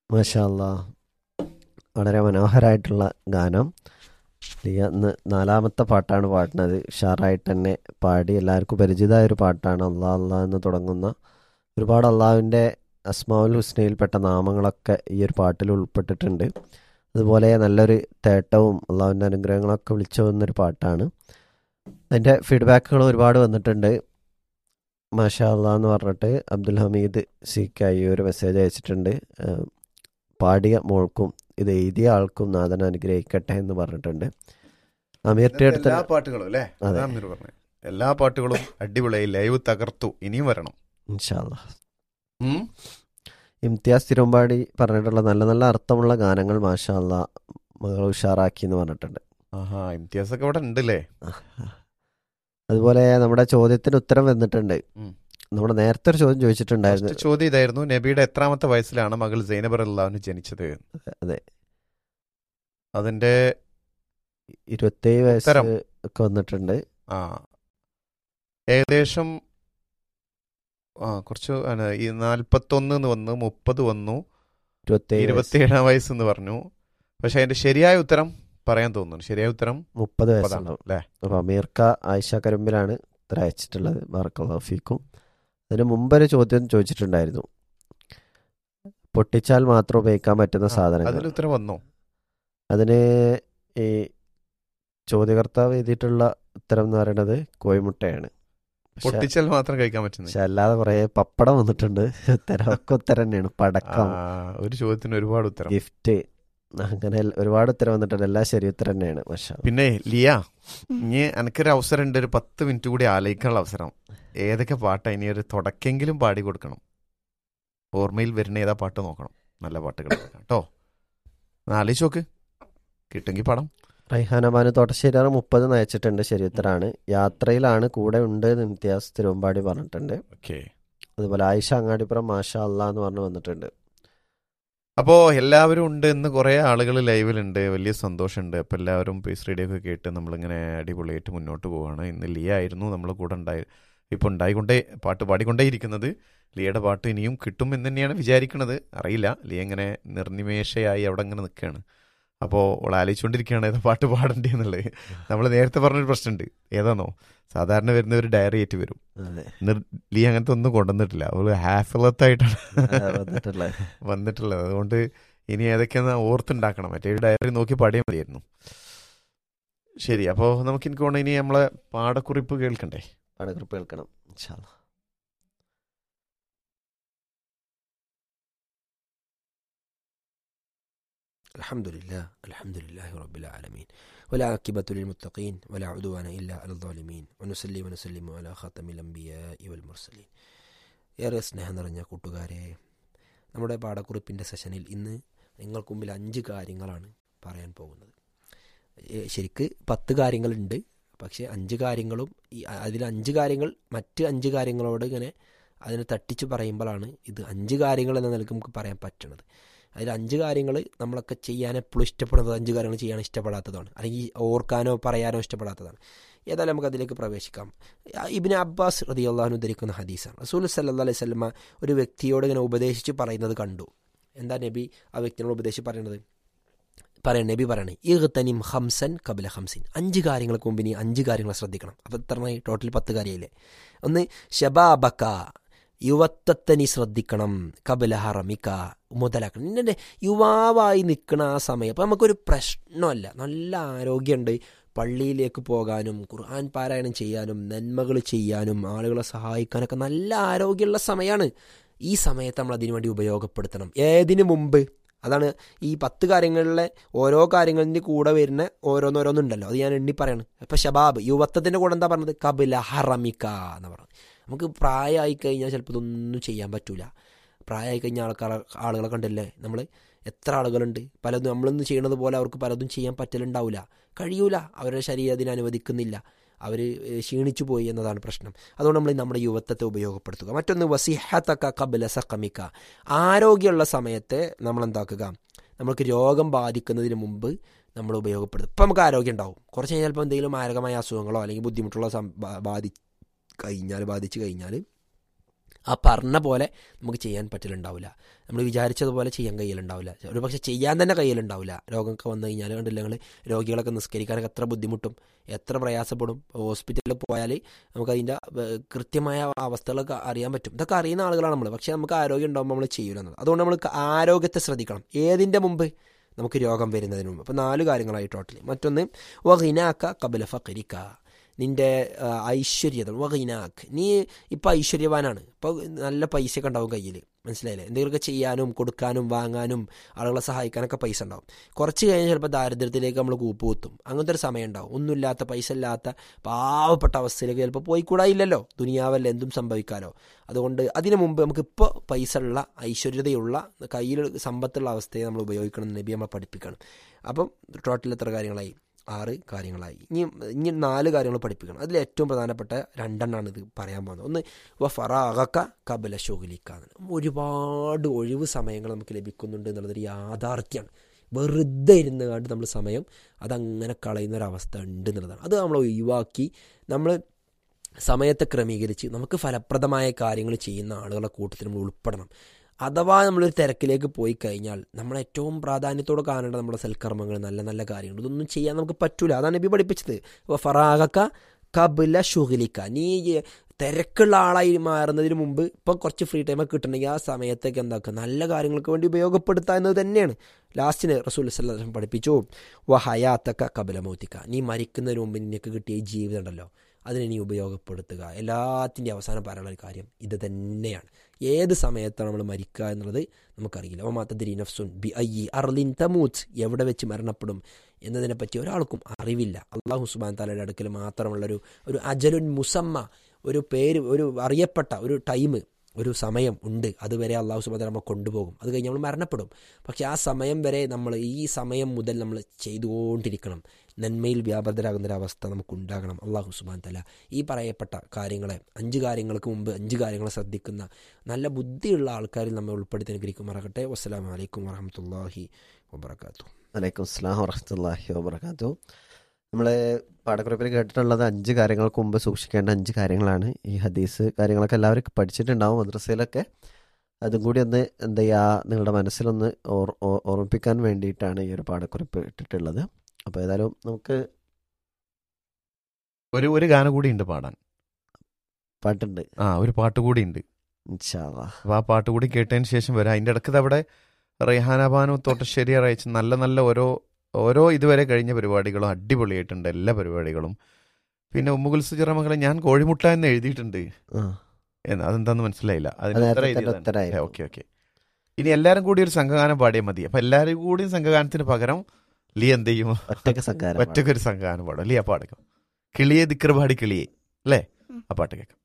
മാഷാല്ലാ വളരെ മനോഹരമായിട്ടുള്ള ഗാനം ലിയ ഇന്ന് നാലാമത്തെ പാട്ടാണ് പാടുന്നത് ഉഷാറായിട്ട് തന്നെ പാടി എല്ലാവർക്കും പരിചിതമായ ഒരു പാട്ടാണ് അള്ളാ അള്ളാ എന്ന് തുടങ്ങുന്ന ഒരുപാട് അള്ളാഹുവിൻ്റെ അസ്മാവുൽ ഹുസ്നയിൽപ്പെട്ട നാമങ്ങളൊക്കെ ഈ ഒരു പാട്ടിൽ ഉൾപ്പെട്ടിട്ടുണ്ട് അതുപോലെ നല്ലൊരു തേട്ടവും അള്ളാഹുവിൻ്റെ അനുഗ്രഹങ്ങളൊക്കെ വിളിച്ചു വന്നൊരു പാട്ടാണ് അതിൻ്റെ ഫീഡ്ബാക്കുകൾ ഒരുപാട് വന്നിട്ടുണ്ട് മാഷാ അള്ളാ എന്ന് പറഞ്ഞിട്ട് അബ്ദുൽ ഹമീദ് സിക്കായി ഒരു മെസ്സേജ് അയച്ചിട്ടുണ്ട് ഏഹ് പാടിയ മോൾക്കും ഇത് എഴുതിയ ആൾക്കും നാഥൻ അനുഗ്രഹിക്കട്ടെ എന്ന് പറഞ്ഞിട്ടുണ്ട് അമീർ ടി ഇന്നത്തെ അടുത്ത എല്ലാ പാട്ടുകളും അല്ലേ അതെ. അതാ അമീർ പറഞ്ഞത് എല്ലാ പാട്ടുകളും അടിപൊളിയായി ലൈവ് തകർത്തു ഇനിയും വരണം ഇൻഷാല്ലാ ഉം? ഇംതിയാസ് തിരുമ്പാടി പറഞ്ഞിട്ടുള്ള നല്ല നല്ല അർത്ഥമുള്ള ഗാനങ്ങൾ മാഷാ അള്ളാ മകൾ ഉഷാറാക്കി എന്ന് പറഞ്ഞിട്ടുണ്ട് ആഹാ ഇംതിയാസ് ഒക്കെ ഇവിടെ ഉണ്ടല്ലേ അതുപോലെ നമ്മുടെ ചോദ്യത്തിന് ഉത്തരം വന്നിട്ടുണ്ട് ഉം. നമ്മുടെ നേരത്തെ ഒരു ചോദ്യം ചോദിച്ചിട്ടുണ്ടായിരുന്നു ഫസ്റ്റ് ചോദ്യം ഇതായിരുന്നു നബിയുടെ എത്രാമത്തെ വയസ്സിലാണ് മകൾ സൈനബർ അള്ളാഹുവിന് ജനിച്ചത് അതെ അതിന്റെ ഇരുപത്തേഴ് വയസ്സ് ഉത്തരം. ഒക്കെ വന്നിട്ടുണ്ട് ആ ഏകദേശം ആ കുറച്ച് ആണ്, ഈ നാൽപ്പത്തൊന്ന് എന്ന് വന്നു മുപ്പത് വന്നു ഇരുപത്തേഴ് വയസ്സ്, ഇരുപത്തിയേഴാം വയസ്സ് എന്ന് പറഞ്ഞു പക്ഷെ അതിന്റെ ശരിയായ ഉത്തരം പറയാൻ തോന്നുന്നു ശരിയായ ഉത്തരം മുപ്പത് പതാണ് വയസ്സുണ്ടാവും അല്ലേ അപ്പോൾ അമീർക്ക ആയിഷ കരുമ്പിലാണ് ഉത്തരം അയച്ചിട്ടുള്ളത് ബാർക്കല്ലാഫിക്കും അതിന് മുമ്പൊരു ചോദ്യം ചോദിച്ചിട്ടുണ്ടായിരുന്നു പൊട്ടിച്ചാൽ മാത്രം ഉപയോഗിക്കാൻ പറ്റുന്ന സാധനങ്ങൾ അതിൽ ഉത്തരം വന്നു അതിന് ഈ ചോദ്യകർത്താവ് എഴുതിയിട്ടുള്ള ഉത്തരം എന്ന് പറയുന്നത് കോഴിമുട്ടയാണ് പക്ഷെ പൊട്ടിച്ചാൽ മാത്രം കഴിക്കാൻ പറ്റുന്നത് പക്ഷെ അല്ലാതെ കുറേ പപ്പടം വന്നിട്ടുണ്ട് ഉത്തരം ഒക്കെ ഉത്തരം തന്നെയാണ് പടക്കം ആ, ഒരു ചോദ്യത്തിന് ഒരുപാട് ഉത്തരം ഗിഫ്റ്റ് അങ്ങനെ എൽ- ഒരുപാട് ഉത്തരം വന്നിട്ടുണ്ട് എല്ലാം ശരി ഉത്തരം തന്നെയാണ് പക്ഷെ പിന്നെ ലിയ ഇനി എനിക്കൊരു അവസരം ഉണ്ട് ഒരു പത്ത് മിനിറ്റ് കൂടി ആലോചിക്കാനുള്ള അവസരം ഏതൊക്കെ പാട്ടാ ഇനി ഒരു തുടക്കെങ്കിലും പാടി കൊടുക്കണം ഓർമ്മയിൽ വരുന്ന ഏതാ പാട്ട് നോക്കണം നല്ല പാട്ടുകൾ കേട്ടോ ആലോചിച്ച് നോക്ക് കിട്ടുമെങ്കിൽ പാടാം റൈഹാനമാന് തോട്ടശ്ശേരിയാറ് മുപ്പത് നയിച്ചിട്ടുണ്ട് ശരി ഉത്തരാണ് യാത്രയിലാണ് കൂടെ ഉണ്ട് എന്ന് ഇംതിയാസ് തിരുവമ്പാടി പറഞ്ഞിട്ടുണ്ട് ഓക്കെ അതുപോലെ ആയിഷ അങ്ങാടിപ്പുറം മാഷാ അല്ലാ എന്ന് പറഞ്ഞു വന്നിട്ടുണ്ട് അപ്പോൾ എല്ലാവരും ഉണ്ട് ഇന്ന് കുറേ ആളുകൾ ലൈവിലുണ്ട് വലിയ സന്തോഷമുണ്ട് അപ്പോൾ എല്ലാവരും പീസ് റേഡിയോ ഒക്കെ കേട്ട് നമ്മളിങ്ങനെ അടിപൊളിയായിട്ട് മുന്നോട്ട് പോവുകയാണ് ഇന്ന് ലിയ ആയിരുന്നു നമ്മളെ കൂടെ ഉണ്ടായി ഇപ്പോൾ ഉണ്ടായിക്കൊണ്ടേ പാട്ട് പാടിക്കൊണ്ടേയിരിക്കുന്നത് ലിയയുടെ പാട്ട് ഇനിയും കിട്ടും എന്ന് തന്നെയാണ് വിചാരിക്കുന്നത് അറിയില്ല ലിയ ഇങ്ങനെ നിർനിമേഷയായി അവിടെ ഇങ്ങനെ നിൽക്കുകയാണ് അപ്പോൾ അവൾ ആലോചിച്ചുകൊണ്ടിരിക്കുകയാണ് ഏതാ പാട്ട് പാടണ്ടേ എന്നുള്ളത് നമ്മൾ നേരത്തെ പറഞ്ഞൊരു പ്രശ്നമുണ്ട് ഏതാണോ സാധാരണ വരുന്ന ഒരു ഡയറി ആയിട്ട് വരും അതെ ലിയ അങ്ങനത്തെ ഒന്നും കൊണ്ടുവന്നിട്ടില്ല അവൾ ഹാഫിലത്തായിട്ടാണ് ആ, വന്നിട്ടുള്ളത് വന്നിട്ടുള്ളത് അതുകൊണ്ട് ഇനി ഏതൊക്കെയാന്ന് ഓർത്തുണ്ടാക്കണം മറ്റേ ഒരു ഡയറി നോക്കി പാടിയാൽ മതിയായിരുന്നു ശരി അപ്പോൾ നമുക്ക് എനിക്ക് തോന്നുന്നു ഇനി നമ്മളെ പാടക്കുറിപ്പ് കേൾക്കണ്ടേ പാടക്കുറിപ്പ് കേൾക്കണം ഇൻഷാ അല്ലാ. الحمد لله الحمد لله رب العالمين ولا عاقبة للمتقين ولا عدوان إلا على الظالمين ونسلي ونسلم على خاتم الأنبياء والمرسلين ഏറെ സ്നേഹം നിറഞ്ഞ കൂട്ടുകാരെ നമ്മുടെ പാഠക്കുറിപ്പിൻ്റെ സെഷനിൽ ഇന്ന് നിങ്ങൾക്ക് മുമ്പിൽ അഞ്ച് കാര്യങ്ങളാണ് പറയാൻ പോകുന്നത് ഏ, ശരിക്ക് പത്ത് കാര്യങ്ങളുണ്ട് പക്ഷേ അഞ്ച് കാര്യങ്ങളും ഈ അതിൽ അഞ്ച് കാര്യങ്ങൾ മറ്റ് അഞ്ച് കാര്യങ്ങളോട് ഇങ്ങനെ അതിനെ തട്ടിച്ച് പറയുമ്പോഴാണ് ഇത് അഞ്ച് കാര്യങ്ങൾ എന്ന നിലക്ക് നമുക്ക് പറയാൻ പറ്റണത് അതിൽ അഞ്ച് കാര്യങ്ങൾ നമ്മളൊക്കെ ചെയ്യാൻ എപ്പോഴും ഇഷ്ടപ്പെടുന്നത് അഞ്ച് കാര്യങ്ങൾ ചെയ്യാൻ ഇഷ്ടപ്പെടാത്തതാണ് അല്ലെങ്കിൽ ഓർക്കാനോ പറയാനോ ഇഷ്ടപ്പെടാത്തതാണ് ഏതായാലും നമുക്ക് അതിലേക്ക് പ്രവേശിക്കാം ഇബിന് അബ്ബാസ് റതി അള്ളാഹു ധരിക്കുന്ന ഹദീസാണ് റസൂൽ സല്ലാ അലൈഹി സ്വലമ ഒരു വ്യക്തിയോട് ഇങ്ങനെ ഉപദേശിച്ച് പറയുന്നത് കണ്ടു എന്താ നബി ആ വ്യക്തിനോട് ഉപദേശിച്ച് പറയുന്നത് പറയണ നബി പറയണേ ഇഹ്തനിം ഹംസൻ കബില ഹംസിൻ അഞ്ച് കാര്യങ്ങൾക്ക് മുമ്പ് ഇനി അഞ്ച് കാര്യങ്ങൾ ശ്രദ്ധിക്കണം അപ്പോൾ എത്രയായി ടോട്ടൽ പത്ത് കാര്യമില്ലേ ഒന്ന് ഷബാബക്ക യുവത്വത്തെ നീ ശ്രദ്ധിക്കണം കബല ഹറമിക്ക മുതലാക്കണം നിന്നെ യുവാവായി നിൽക്കണ ആ സമയം അപ്പം നമുക്കൊരു പ്രശ്നമല്ല നല്ല ആരോഗ്യമുണ്ട് പള്ളിയിലേക്ക് പോകാനും ഖുർആൻ പാരായണം ചെയ്യാനും നന്മകൾ ചെയ്യാനും ആളുകളെ സഹായിക്കാനൊക്കെ നല്ല ആരോഗ്യമുള്ള സമയമാണ് ഈ സമയത്ത് നമ്മൾ അതിനു വേണ്ടി ഉപയോഗപ്പെടുത്തണം ഏതിനു മുമ്പ് അതാണ് ഈ പത്ത് കാര്യങ്ങളിലെ ഓരോ കാര്യങ്ങളിൻ്റെ കൂടെ വരുന്ന ഓരോന്നോരോന്നുണ്ടല്ലോ അത് ഞാൻ എണ്ണി പറയാണ് ഇപ്പം ഷബാബ് യുവത്വത്തിൻ്റെ കൂടെ എന്താ പറഞ്ഞത് കബില ഹറമിക്ക എന്ന് പറഞ്ഞത് നമുക്ക് പ്രായമായി കഴിഞ്ഞാൽ ചിലപ്പോൾ ഇതൊന്നും ചെയ്യാൻ പറ്റൂല പ്രായമായി കഴിഞ്ഞ ആൾക്കാർ ആളുകളെ കണ്ടില്ലേ നമ്മൾ എത്ര ആളുകളുണ്ട് പലതും നമ്മളൊന്നും ചെയ്യണത് പോലെ അവർക്ക് പലതും ചെയ്യാൻ പറ്റലുണ്ടാവില്ല കഴിയൂല അവരുടെ ശരീരം അതിന് അനുവദിക്കുന്നില്ല അവർ ക്ഷീണിച്ചു പോയി എന്നതാണ് പ്രശ്നം അതുകൊണ്ട് നമ്മൾ നമ്മുടെ യുവത്വത്തെ ഉപയോഗപ്പെടുത്തുക മറ്റൊന്ന് വസിഹത്തക്ക കബല സക്കമിക്ക ആരോഗ്യമുള്ള സമയത്തെ നമ്മൾ എന്താക്കുക നമ്മൾക്ക് രോഗം ബാധിക്കുന്നതിന് മുമ്പ് നമ്മൾ ഉപയോഗപ്പെടുത്തും ഇപ്പം നമുക്ക് ആരോഗ്യം ഉണ്ടാവും കുറച്ച് കഴിഞ്ഞാൽ ചിലപ്പോൾ എന്തെങ്കിലും മാരകമായ അസുഖങ്ങളോ അല്ലെങ്കിൽ ബുദ്ധിമുട്ടുള്ള സം ബാധി കഴിഞ്ഞാൽ ബാധിച്ചു കഴിഞ്ഞാൽ ആ പറഞ്ഞ പോലെ നമുക്ക് ചെയ്യാൻ പറ്റലുണ്ടാവില്ല നമ്മൾ വിചാരിച്ചതുപോലെ ചെയ്യാൻ കയ്യിലുണ്ടാവില്ല ഒരു പക്ഷെ ചെയ്യാൻ തന്നെ കയ്യിലുണ്ടാവില്ല രോഗമൊക്കെ വന്നു കഴിഞ്ഞാൽ കണ്ടില്ല ഞങ്ങൾ രോഗികളൊക്കെ നിസ്കരിക്കാനൊക്കെ എത്ര ബുദ്ധിമുട്ടും എത്ര പ്രയാസപ്പെടും ഹോസ്പിറ്റലിൽ പോയാൽ നമുക്ക് അതിൻ്റെ കൃത്യമായ അവസ്ഥകളൊക്കെ അറിയാൻ പറ്റും ഇതൊക്കെ അറിയുന്ന ആളുകളാണ് നമ്മൾ പക്ഷേ നമുക്ക് ആരോഗ്യം ഉണ്ടാകുമ്പോൾ നമ്മൾ ചെയ്യൂല എന്നത് അതുകൊണ്ട് നമ്മൾ ആരോഗ്യത്തെ ശ്രദ്ധിക്കണം ഏതിൻ്റെ മുമ്പ് നമുക്ക് രോഗം വരുന്നതിന് മുമ്പ് അപ്പോൾ നാല് കാര്യങ്ങളായി ടോട്ടലി മറ്റൊന്ന് വഹിനാക്ക കബല ഫക്കരിക്ക നിന്റെ ആ, ഐശ്വര്യത വഹിനാക്ക് നീ ഇപ്പം ഐശ്വര്യവാനാണ് ഇപ്പോൾ നല്ല പൈസയൊക്കെ ഉണ്ടാവും കയ്യിൽ മനസ്സിലായില്ലേ എന്തെങ്കിലുമൊക്കെ ചെയ്യാനും കൊടുക്കാനും വാങ്ങാനും ആളുകളെ സഹായിക്കാനൊക്കെ പൈസ ഉണ്ടാവും കുറച്ച് കഴിഞ്ഞാൽ ചിലപ്പോൾ ദാരിദ്ര്യത്തിലേക്ക് നമ്മൾ കൂപ്പുകുത്തും അങ്ങനത്തെ ഒരു സമയം ഉണ്ടാവും ഒന്നുമില്ലാത്ത പൈസ ഇല്ലാത്ത പാവപ്പെട്ട അവസ്ഥയിലേക്ക് ചിലപ്പോൾ പോയിക്കൂടായില്ലല്ലോ ദുനിയാവല്ല എന്തും സംഭവിക്കാലോ അതുകൊണ്ട് അതിനു മുമ്പ് നമുക്ക് ഇപ്പോൾ പൈസ ഉള്ള ഐശ്വര്യതയുള്ള കയ്യിൽ സമ്പത്തുള്ള അവസ്ഥയെ നമ്മൾ ഉപയോഗിക്കണം എന്ന് നബി നമ്മളെ പഠിപ്പിക്കണം അപ്പം ടോട്ടൽ എത്ര കാര്യങ്ങളായി ആറ് കാര്യങ്ങളായി ഇനി ഇനി നാല് കാര്യങ്ങൾ പഠിപ്പിക്കണം അതിൽ ഏറ്റവും പ്രധാനപ്പെട്ട രണ്ടെണ്ണമാണ് ഇത് പറയാൻ പോകുന്നത് ഒന്ന് വ ഫറാഗക്ക കബല ഷുഗലിക്ക ഒരുപാട് ഒഴിവ് സമയങ്ങൾ നമുക്ക് ലഭിക്കുന്നുണ്ട് എന്നുള്ളതൊരു യാഥാർത്ഥ്യമാണ് വെറുതെ ഇരുന്ന് കണ്ട് നമ്മൾ സമയം അതങ്ങനെ കളയുന്ന ഒരു അവസ്ഥ ഉണ്ട് എന്നുള്ളതാണ് അത് നമ്മൾ ഒഴിവാക്കി നമ്മൾ സമയത്തെ ക്രമീകരിച്ച് നമുക്ക് ഫലപ്രദമായ കാര്യങ്ങൾ ചെയ്യുന്ന ആളുകളുടെ കൂട്ടത്തിൽ നമ്മൾ ഉൾപ്പെടണം അഥവാ നമ്മളൊരു തിരക്കിലേക്ക് പോയി കഴിഞ്ഞാൽ നമ്മൾ ഏറ്റവും പ്രാധാന്യത്തോടെ കാണേണ്ട നമ്മുടെ സൽക്കർമ്മങ്ങൾ നല്ല നല്ല കാര്യങ്ങൾ ഇതൊന്നും ചെയ്യാൻ നമുക്ക് പറ്റൂല അതാണ് നബി പഠിപ്പിച്ചത് അപ്പോൾ ഫറാഗക്ക കബില ഷുഗലിക്ക നീ ഈ തിരക്കുള്ള ആളായി മാറുന്നതിന് മുമ്പ് ഇപ്പം കുറച്ച് ഫ്രീ ടൈമൊക്കെ കിട്ടണമെങ്കിൽ ആ സമയത്തേക്ക് എന്താക്കുക നല്ല കാര്യങ്ങൾക്ക് വേണ്ടി ഉപയോഗപ്പെടുത്തുക എന്നത് തന്നെയാണ് ലാസ്റ്റിന് റസൂൽ വസ്ലം പഠിപ്പിച്ചു വ ഹയാത്തക്ക കബല മൗത്തിക്ക നീ മരിക്കുന്നതിന് മുമ്പ് നിനക്ക് കിട്ടിയ ഈ ജീവിതം ഉണ്ടല്ലോ അതിനെ നീ ഉപയോഗപ്പെടുത്തുക എല്ലാത്തിൻ്റെ അവസാനം പറയാനുള്ള ഒരു കാര്യം ഇത് തന്നെയാണ് ഏത് സമയത്താണ് നമ്മൾ മരിക്കുക എന്നുള്ളത് നമുക്കറിയില്ല ഒമാത്തതിരി നഫ്സുൻ ബി ഐ അർലിൻ തമൂത്ത് എവിടെ വെച്ച് മരണപ്പെടും എന്നതിനെപ്പറ്റി ഒരാൾക്കും അറിവില്ല അള്ളാഹു സുബാൻ താലയുടെ അടുക്കൽ മാത്രമുള്ളൊരു ഒരു അജലുൻ മുസമ്മ ഒരു പേര് ഒരു അറിയപ്പെട്ട ഒരു ടൈം ഒരു സമയം ഉണ്ട് അതുവരെ അള്ളാഹു സുബാൻ നമ്മൾ കൊണ്ടുപോകും അത് കഴിഞ്ഞ് നമ്മൾ മരണപ്പെടും പക്ഷെ ആ സമയം വരെ നമ്മൾ ഈ സമയം മുതൽ നമ്മൾ ചെയ്തുകൊണ്ടിരിക്കണം നന്മയിൽ വ്യാപൃതരാകുന്നൊരവസ്ഥ നമുക്കുണ്ടാകണം അള്ളാഹു സുബാൻ തല ഈ പറയപ്പെട്ട കാര്യങ്ങളെ അഞ്ച് കാര്യങ്ങൾക്ക് മുമ്പ് അഞ്ച് കാര്യങ്ങളെ ശ്രദ്ധിക്കുന്ന നല്ല ബുദ്ധിയുള്ള ആൾക്കാരിൽ നമ്മെ ഉൾപ്പെടുത്തി അനുഗ്രഹിക്കുമാറാകട്ടെ വസ്സലാം വലൈക്കും വറഹമത്തല്ലാഹി വബർക്കാത്തു വലൈക്കും അസ്ലാം വറഹമത്തല്ലാഹി വബർക്കാത്തു നമ്മൾ പാഠക്കുറിപ്പിൽ കേട്ടിട്ടുള്ളത് അഞ്ച് കാര്യങ്ങൾക്ക് മുമ്പ് സൂക്ഷിക്കേണ്ട അഞ്ച് കാര്യങ്ങളാണ് ഈ ഹദീസ് കാര്യങ്ങളൊക്കെ എല്ലാവരും പഠിച്ചിട്ടുണ്ടാവും മദ്രസയിലൊക്കെ അതും കൂടി ഒന്ന് എന്താ ചെയ്യുക നിങ്ങളുടെ മനസ്സിലൊന്ന് ഓർ ഓ- ഓർമ്മിപ്പിക്കാൻ വേണ്ടിയിട്ടാണ് ഈ ഒരു പാഠക്കുറിപ്പ് ഇട്ടിട്ടുള്ളത് അപ്പോൾ ഏതായാലും നമുക്ക് ഒരു ഒരു ഗാനം കൂടി ഉണ്ട് പാടാൻ പാട്ടുണ്ട് ആ ഒരു പാട്ട് കൂടി ഉണ്ട് ഇൻഷാല്ലാ അപ്പോൾ ആ പാട്ട് കൂടി കേട്ടതിന് ശേഷം വരാം അതിൻ്റെ ഇടയ്ക്ക് അവിടെ റെഹാനാബാനു തോട്ടശ്ശേരി അറിയിച്ച് നല്ല നല്ല ഓരോ ഓരോ ഇതുവരെ കഴിഞ്ഞ പരിപാടികളും അടിപൊളിയായിട്ടുണ്ട് എല്ലാ പരിപാടികളും പിന്നെ ഉമ്മുകുൽ സുജറമകളെ ഞാൻ കോഴിമുട്ട എന്ന് എഴുതിയിട്ടുണ്ട് ആ എന്ന് അതെന്താന്ന് മനസ്സിലായില്ല അതിന് അത് ഉത്തരം നേരത്തെ എഴുതിയതാണ്. ഉത്തരമായിരുന്നു. ഓക്കെ ഓക്കെ ഇനി എല്ലാവരും കൂടി ഒരു സംഘഗാനം പാടിയാൽ മതി അപ്പൊ എല്ലാവരും കൂടി സംഘഗാനത്തിന് പകരം ലീ എന്ത് ചെയ്യും ഒറ്റക്ക് സക്കാരം ഒറ്റക്കൊരു സംഘഗാനം പാടും ലീ ആ പാടുക കിളിയെ ദിക്കർ പാടി കിളിയെ അല്ലേ ആ പാട്ട് കേൾക്കാം